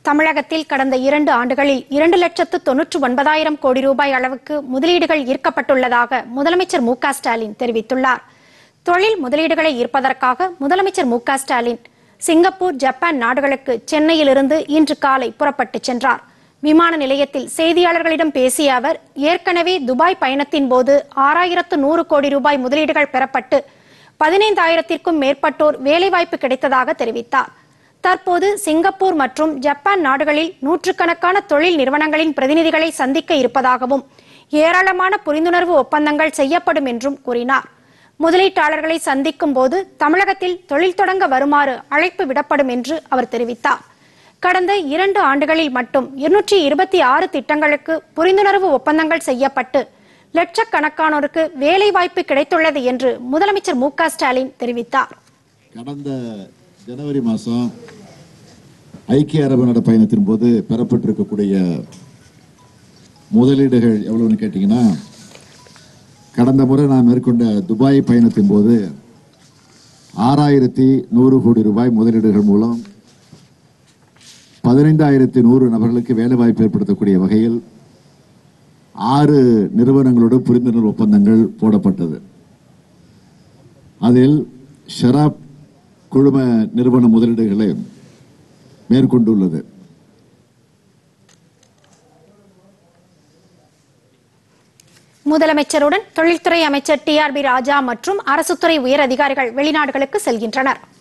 தமிழகத்தில் கடந்த இரண்டு ஆண்டுகளில் இரண்டு லட்சத்து தொன்னூற்று ஒன்பதாயிரம் கோடி ரூபாய் அளவுக்கு முதலீடுகள் ஈர்க்கப்பட்டுள்ளதாக முதலமைச்சர் மு க ஸ்டாலின் தெரிவித்துள்ளார் தொழில் முதலீடுகளை ஈர்ப்பதற்காக முதலமைச்சர் மு க ஸ்டாலின் சிங்கப்பூர் ஜப்பான் நாடுகளுக்கு சென்னையிலிருந்து இன்று காலை புறப்பட்டுச் சென்றார் விமான நிலையத்தில் செய்தியாளர்களிடம் பேசிய அவர் ஏற்கனவே துபாய் பயணத்தின் போது ஆறாயிரத்து நூறு கோடி ரூபாய் முதலீடுகள் பெறப்பட்டு பதினைந்தாயிரத்திற்கும் மேற்பட்டோர் வேலைவாய்ப்பு கிடைத்ததாக தெரிவித்தார் தற்போது சிங்கப்பூர் மற்றும் ஜப்பான் நாடுகளில் நூற்றுக்கணக்கான தொழில் நிறுவனங்களின் பிரதிநிதிகளை சந்திக்க இருப்பதாகவும் ஏராளமான புரிந்துணர்வு ஒப்பந்தங்கள் செய்யப்படும் என்றும் கூறினார் முதலீட்டாளர்களை சந்திக்கும் போது தமிழகத்தில் தொழில் தொடங்க வருமாறு அழைப்பு விடப்படும் என்று அவர் தெரிவித்தார் கடந்த இரண்டு ஆண்டுகளில் மட்டும் இருநூற்றி இருபத்தி ஆறு திட்டங்களுக்கு புரிந்துணர்வு ஒப்பந்தங்கள் செய்யப்பட்டு லட்சக்கணக்கானோருக்கு வேலை வாய்ப்பு கிடைத்துள்ளது என்று முதலமைச்சர் மு க ஸ்டாலின் தெரிவித்தார் கடந்த ஜனவரி மாதம் ஐக்கிய அரபு நாடு பயணத்தின் போது பெறப்பட்டிருக்கக்கூடிய முதலீடுகள் எவ்வளவுன்னு கேட்டிங்கன்னா கடந்த முறை நான் மேற்கொண்ட துபாய் பயணத்தின் போது ஆறாயிரத்தி நூறு கோடி ரூபாய் முதலீடுகள் மூலம் பதினைந்தாயிரத்தி நூறு நபர்களுக்கு வேலைவாய்ப்பு ஏற்படுத்தக்கூடிய வகையில் ஆறு நிறுவனங்களோடு புரிந்துணர்வு ஒப்பந்தங்கள் போடப்பட்டது அதில் ஷராப் குழும நிறுவன முதலீடுகளை மேற்கொண்டுள்ளது முதலமைச்சருடன் தொழில்துறை அமைச்சர் டி ஆர் பி ராஜா மற்றும் அரசுத்துறை உயர் அதிகாரிகள் வெளிநாடுகளுக்கு செல்கின்றனர்